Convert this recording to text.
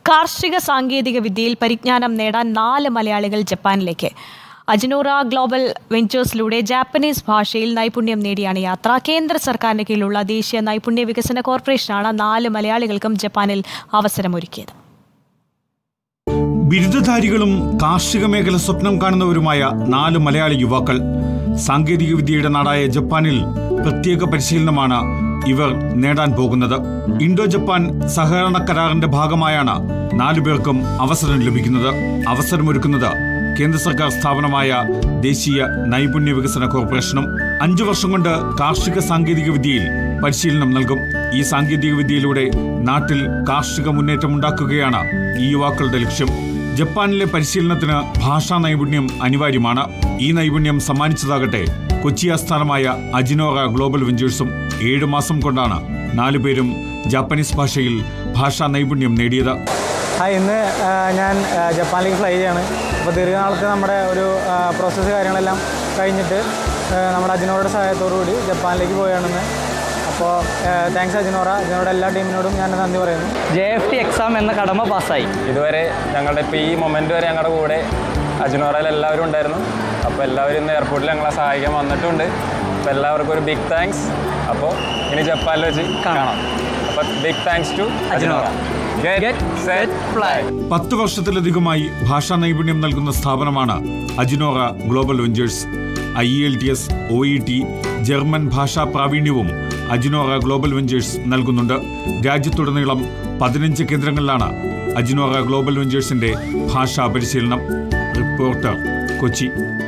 കാർഷിക സാങ്കേതിക വിദ്യയിൽ പരിജ്ഞാനം നേടാൻ നാല് മലയാളികൾ ജപ്പാനിലേക്ക് അജ്നോറ ഗ്ലോബൽ വെഞ്ചേഴ്സിലൂടെ ജാപ്പനീസ് ഭാഷയിൽ നൈപുണ്യം നേടിയാണ് യാത്ര കേന്ദ്ര സർക്കാരിന് കീഴിലുള്ള ദേശീയ നൈപുണ്യ വികസന കോർപ്പറേഷനാണ് നാല് മലയാളികൾക്കും ജപ്പാനിൽ അവസരമൊരുക്കിയത് ബിരുദധാരികളും കാർഷിക മേഖല സ്വപ്നം കാണുന്നവരുമായ നാല് മലയാളി യുവാക്കൾ സാങ്കേതിക വിദ്യയുടെ നാടായ ജപ്പാനിൽ പ്രത്യേക പരിശീലനമാണ് ഇവർ നേടാൻ പോകുന്നത് ഇൻഡോ ജപ്പാൻ സഹകരണ കരാറിന്റെ ഭാഗമായാണ് നാലു പേർക്കും അവസരം ലഭിക്കുന്നത് അവസരമൊരുക്കുന്നത് കേന്ദ്ര സർക്കാർ സ്ഥാപനമായ ദേശീയ നൈപുണ്യ വികസന കോർപ്പറേഷനും അഞ്ചു വർഷം കൊണ്ട് കാർഷിക സാങ്കേതിക വിദ്യയിൽ പരിശീലനം നൽകും ഈ സാങ്കേതിക വിദ്യയിലൂടെ നാട്ടിൽ കാർഷിക മുന്നേറ്റമുണ്ടാക്കുകയാണ് ഈ യുവാക്കളുടെ ലക്ഷ്യം ജപ്പാനിലെ പരിശീലനത്തിന് ഭാഷാ നൈപുണ്യം അനിവാര്യമാണ് ഈ നൈപുണ്യം സമ്മാനിച്ചതാകട്ടെ കൊച്ചി ആസ്ഥാനമായ അജിനോറ ഗ്ലോബൽ വെഞ്ചേഴ്സും ഏഴു മാസം കൊണ്ടാണ് നാലുപേരും ജാപ്പനീസ് ഭാഷയിൽ ഭാഷാ നൈപുണ്യം നേടിയത് ഹായ് ഇന്ന് ആ, ഞാൻ ആ, ജപ്പാനിലേക്ക് ഫ്ലൈ ചെയ്യാണ് അപ്പോൾ ദീർഘനാളത്തെ നമ്മുടെ ഒരു പ്രോസസ്സ് കാര്യങ്ങളെല്ലാം കഴിഞ്ഞിട്ട് ആ, നമ്മുടെ അജിനോറയുടെ സഹായത്തോടു കൂടി ജപ്പാനിലേക്ക് പോവുകയാണെന്ന് അപ്പോൾ താങ്ക്സ് അജിനോറ അജിനോറയുടെ എല്ലാ ടീമിനോടും ഞാൻ നന്ദി പറയുന്നു ജെ എഫ് ടി എക്സാം എന്ന കടമ പാസ്സായി ഇതുവരെ ഞങ്ങളുടെ ഇപ്പോൾ ഈ മൊമെൻ്റ് വരെ ഞങ്ങളുടെ കൂടെ അജ്നോറയിൽ എല്ലാവരും ഉണ്ടായിരുന്നു അപ്പോൾ എല്ലാവരും ഇന്ന് എയർപോർട്ടിൽ ഞങ്ങളെ സഹായിക്കാൻ വന്നിട്ടുണ്ട് അപ്പോൾ എല്ലാവർക്കും ഒരു ബിഗ് താങ്ക്സ് അപ്പോൾ ഇനി ജപ്പാനിൽ വെച്ച് കാണാം അപ്പോൾ big thanks to Ajnora get set fly പത്ത് വർഷത്തിലധികമായി ഭാഷാ നൈപുണ്യം നൽകുന്ന സ്ഥാപനമാണ് Ajinora global ventures I L T S O E T German ഭാഷാ പ്രാവീണ്യവും അജിനോറ ഗ്ലോബൽ വെഞ്ചേഴ്സ് നൽകുന്നുണ്ട് രാജ്യത്തുടനീളം പതിനഞ്ച് കേന്ദ്രങ്ങളിലാണ് അജിനോറ ഗ്ലോബൽ വെഞ്ചേഴ്സിന്റെ ഭാഷാ പരിശീലനം റിപ്പോർട്ടർ കൊച്ചി